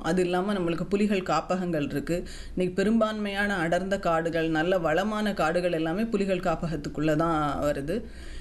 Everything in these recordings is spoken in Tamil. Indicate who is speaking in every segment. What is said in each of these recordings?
Speaker 1: அது இல்லாமல் நம்மளுக்கு புலிகள் காப்பகங்கள் இருக்குது இன்னைக்கு பெரும்பான்மையான அடர்ந்த காடுகள் நல்ல வளமான காடுகள் எல்லாமே புலிகள் காப்பகத்துக்குள்ளே தான் வருது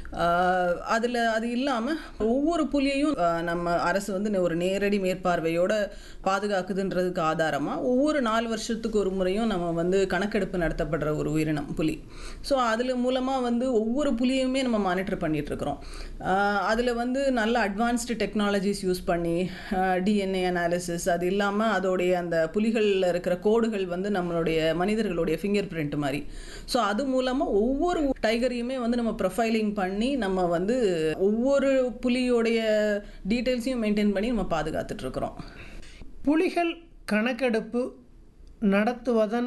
Speaker 1: அதில் அது இல்லாமல் ஒவ்வொரு புலியையும் ஆஹ், நம்ம அரசு வந்து ஒரு நேரடி மேற்பார்வையோட பாதுகாக்குதுன்றதுக்கு ஆதாரமாக ஒவ்வொரு நாலு வருஷத்துக்கு ஒரு முறையும் நம்ம வந்து கணக்கெடுப்பு நடத்தப்படுற ஒரு உயிரினம் புலி ஸோ அதில் மூலமாக வந்து ஒவ்வொரு புலியுமே நம்ம மானிட்டர் பண்ணிகிட்ருக்குறோம் அதில் வந்து நல்ல அட்வான்ஸ்டு டெக்னாலஜிஸ் யூஸ் பண்ணி டிஎன்ஏ அனாலிசிஸ் அது இல்லாமல் அதோடைய அந்த புலிகளில் இருக்கிற கோடுகள் வந்து நம்மளுடைய மனிதர்களுடைய ஃபிங்கர் பிரிண்ட் மாதிரி ஸோ அது மூலமாக ஒவ்வொரு டைகரையுமே வந்து நம்ம ப்ரொஃபைலிங் பண்ணி நம்ம வந்து ஒவ்வொரு புலியோடைய டீட்டெயில்ஸையும் மெயின்டைன் பண்ணி நம்ம பாதுகாத்துட்ருக்குறோம்
Speaker 2: புலிகள் கணக்கெடுப்பு நடத்துவதன்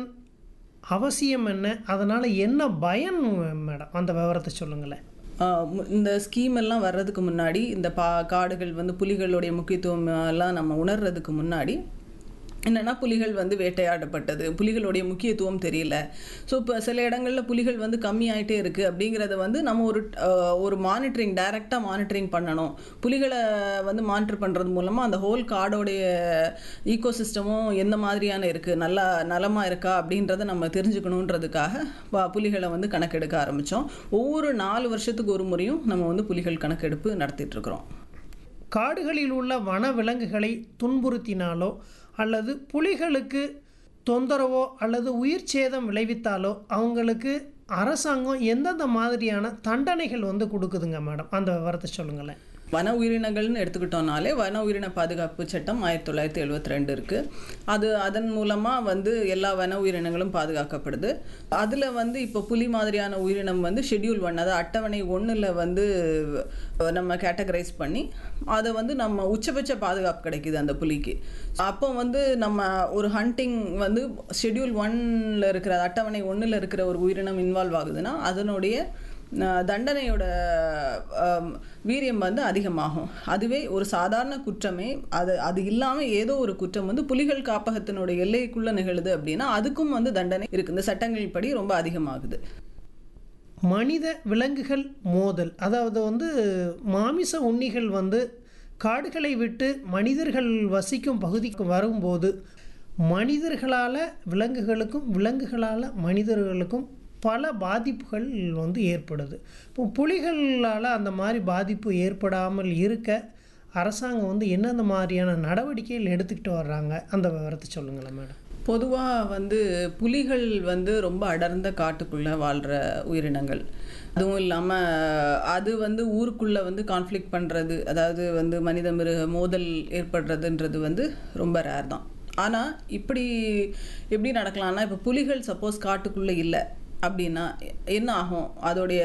Speaker 2: அவசியம் என்ன அதனால் என்ன பயன் மேடம் அந்த விவரத்தை சொல்லுங்களேன்
Speaker 1: ஆஹ் மு- இந்த ஸ்கீம் எல்லாம் வர்றதுக்கு முன்னாடி இந்த பா காடுகள் வந்து புலிகளுடைய முக்கியத்துவம் எல்லாம் நம்ம உணர்றதுக்கு முன்னாடி என்னன்னா புலிகள் வந்து வேட்டையாடப்பட்டது புலிகளுடைய முக்கியத்துவம் தெரியல ஸோ இப்போ சில இடங்களில் புலிகள் வந்து கம்மியாயிட்டே இருக்குது அப்படிங்கிறத வந்து நம்ம ஒரு ஆஹ் ஒரு மானிட்டரிங் டைரெக்டாக மானிட்டரிங் பண்ணணும் புலிகளை வந்து மானிட்டர் பண்ணுறது மூலமாக அந்த ஹோல் காடோடைய ஈகோசிஸ்டமும் எந்த மாதிரியான இருக்குது நல்லா நலமாக இருக்கா அப்படின்றத நம்ம தெரிஞ்சுக்கணுன்றதுக்காக ப- புலிகளை வந்து கணக்கெடுக்க ஆரம்பித்தோம் ஒவ்வொரு நாலு வருஷத்துக்கு ஒரு முறையும் நம்ம வந்து புலிகள் கணக்கெடுப்பு நடத்திட்டு இருக்கிறோம்
Speaker 2: காடுகளில் உள்ள வன விலங்குகளை துன்புறுத்தினாலோ அல்லது புலிகளுக்கு தொந்தரவோ அல்லது உயிர் சேதம் விளைவித்தாலோ அவங்களுக்கு அரசாங்கம் எந்தெந்த மாதிரியான தண்டனைகள் வந்து கொடுக்குதுங்க மேடம் அந்த விவரத்தை சொல்லுங்களேன்
Speaker 1: வன உயிரினங்கள்னு எடுத்துக்கிட்டோம்னாலே வன உயிரின பாதுகாப்பு சட்டம் ஆயிரத்தி தொள்ளாயிரத்தி எழுபத்தி ரெண்டு இருக்குது அது அதன் மூலமாக வந்து எல்லா வன உயிரினங்களும் பாதுகாக்கப்படுது அதில் வந்து இப்போ புலி மாதிரியான உயிரினம் வந்து ஷெட்யூல் ஒன் அதாவது அட்டவணை ஒன்றில் வந்து நம்ம கேட்டகரைஸ் பண்ணி அதை வந்து நம்ம உச்சபட்ச பாதுகாப்பு கிடைக்குது அந்த புலிக்கு அப்போ வந்து நம்ம ஒரு ஹண்டிங் வந்து ஷெட்யூல் ஒன்ல இருக்கிற அட்டவணை ஒன்றில் இருக்கிற ஒரு உயிரினம் இன்வால்வ் ஆகுதுன்னா அதனுடைய அஹ் தண்டனையோட அம், வீரியம் வந்து அதிகமாகும் அதுவே ஒரு சாதாரண குற்றமே அது அது இல்லாமல் ஏதோ ஒரு குற்றம் வந்து புலிகள் காப்பகத்தினோட எல்லைக்குள்ளே நிகழுது அப்படின்னா அதுக்கும் வந்து தண்டனை இருக்குது இந்த சட்டங்கள் படி ரொம்ப அதிகமாகுது
Speaker 2: மனித விலங்குகள் மோதல் அதாவது வந்து மாமிச உண்ணிகள் வந்து காடுகளை விட்டு மனிதர்கள் வசிக்கும் பகுதிக்கு வரும்போது மனிதர்களால் விலங்குகளுக்கும் விலங்குகளால் மனிதர்களுக்கும் பல பாதிப்புகள் வந்து ஏற்படுது இப்போ புலிகளால் அந்த மாதிரி பாதிப்பு ஏற்படாமல் இருக்க அரசாங்கம் வந்து எந்தெந்த மாதிரியான நடவடிக்கைகள் எடுத்துக்கிட்டு வர்றாங்க அந்த விவரத்தை சொல்லுங்களேன் மேடம்
Speaker 1: பொதுவாக வந்து புலிகள் வந்து ரொம்ப அடர்ந்த காட்டுக்குள்ளே வாழ்கிற உயிரினங்கள் அதுவும் இல்லாமல் அது வந்து ஊருக்குள்ளே வந்து கான்ஃப்ளிக்ட் பண்ணுறது அதாவது வந்து மனித மிருக மோதல் ஏற்படுறதுன்றது வந்து ரொம்ப ரேர் தான் ஆனால் இப்படி எப்படி நடக்கலாம்னா இப்போ புலிகள் சப்போஸ் காட்டுக்குள்ளே இல்லை அப்படின்னா என்ன ஆகும் அதோடைய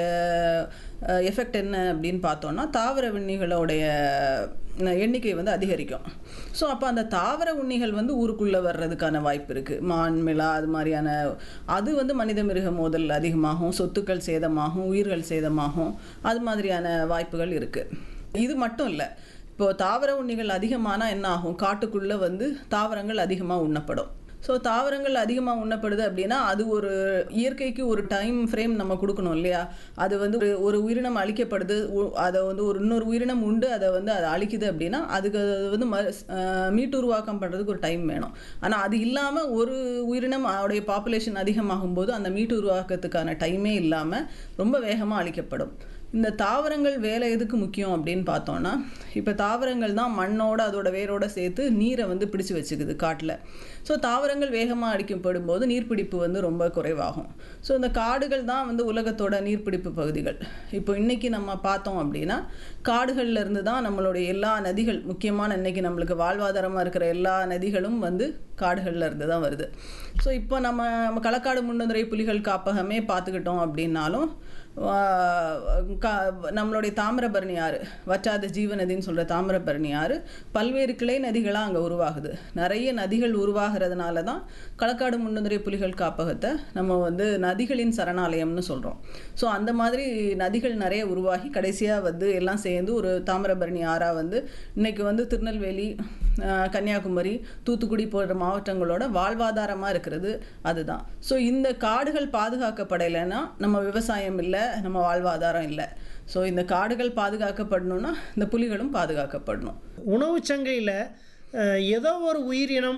Speaker 1: எஃபெக்ட் என்ன அப்படின்னு பார்த்தோன்னா தாவர விண்ணிகளோடைய அஹ், எண்ணிக்கை வந்து அதிகரிக்கும் ஸோ அப்போ அந்த தாவர உண்ணிகள் வந்து ஊருக்குள்ளே வர்றதுக்கான வாய்ப்பு இருக்குது மான் மிளா அது மாதிரியான அது வந்து மனித மிருக மோதல் அதிகமாகும் சொத்துக்கள் சேதமாகும் உயிர்கள் சேதமாகும் அது மாதிரியான வாய்ப்புகள் இருக்குது இது மட்டும் இல்லை இப்போ தாவர உண்ணிகள் அதிகமானால் என்ன ஆகும் காட்டுக்குள்ளே வந்து தாவரங்கள் அதிகமாக உண்ணப்படும் ஸோ தாவரங்கள் அதிகமாக உண்ணப்படுது அப்படின்னா அது ஒரு இயற்கைக்கு ஒரு டைம் ஃப்ரேம் நம்ம கொடுக்கணும் இல்லையா அது வந்து ஒரு ஒரு உயிரினம் அழிக்கப்படுது உ- அதை வந்து ஒரு இன்னொரு உயிரினம் உண்டு அதை வந்து அதை அழிக்குது அப்படின்னா அதுக்கு அது வந்து ம அஹ் மீட்டுருவாக்கம் பண்ணுறதுக்கு ஒரு டைம் வேணும் ஆனால் அது இல்லாமல் ஒரு உயிரினம் அதோடைய பாப்புலேஷன் அதிகமாகும் போது அந்த மீட்டுருவாக்கத்துக்கான டைமே இல்லாமல் ரொம்ப வேகமாக அழிக்கப்படும் இந்த தாவரங்கள் வேலை எதுக்கு முக்கியம் அப்படின்னு பார்த்தோன்னா இப்போ தாவரங்கள் தான் மண்ணோட அதோட வேரோட சேர்த்து நீரை வந்து பிடிச்சு வச்சுக்குது காட்டில் ஸோ தாவரங்கள் வேகமாக அடிக்கப்படும் போது நீர்ப்பிடிப்பு வந்து ரொம்ப குறைவாகும் ஸோ இந்த காடுகள் தான் வந்து உலகத்தோட நீர்ப்பிடிப்பு பகுதிகள் இப்போ இன்னைக்கு நம்ம பார்த்தோம் அப்படின்னா காடுகள்ல இருந்து தான் நம்மளுடைய எல்லா நதிகள் முக்கியமான இன்னைக்கு நம்மளுக்கு வாழ்வாதாரமாக இருக்கிற எல்லா நதிகளும் வந்து காடுகள்ல இருந்து தான் வருது ஸோ இப்போ நம்ம நம்ம களக்காடு முன்னுரை புலிகள் காப்பகமே பார்த்துக்கிட்டோம் அப்படின்னாலும் ஆஹ் கா நம்மளுடைய தாமிரபரணி ஆறு வற்றாத ஜீவ நதின்னு சொல்கிற தாமிரபரணி ஆறு பல்வேறு கிளை நதிகளாக அங்கே உருவாகுது நிறைய நதிகள் உருவாகிறதுனால தான் களக்காடு முன்னுரை புலிகள் காப்பகத்தை நம்ம வந்து நதிகளின் சரணாலயம்னு சொல்கிறோம் ஸோ அந்த மாதிரி நதிகள் நிறைய உருவாகி கடைசியாக வந்து எல்லாம் சேர்ந்து ஒரு தாமிரபரணி ஆறாக வந்து இன்னைக்கு வந்து திருநெல்வேலி ஆஹ் கன்னியாகுமரி தூத்துக்குடி போன்ற மாவட்டங்களோட வாழ்வாதாரமாக இருக்கிறது அதுதான் ஸோ இந்த காடுகள் பாதுகாக்கப்படலைன்னா நம்ம விவசாயம் இல்லை நம்ம வாழ்வாதாரம் இல்லை ஸோ இந்த காடுகள் பாதுகாக்கப்படணும்னா இந்த புலிகளும் பாதுகாக்கப்படணும்
Speaker 2: உணவுச் சங்கையில் ஏதோ ஒரு உயிரினம்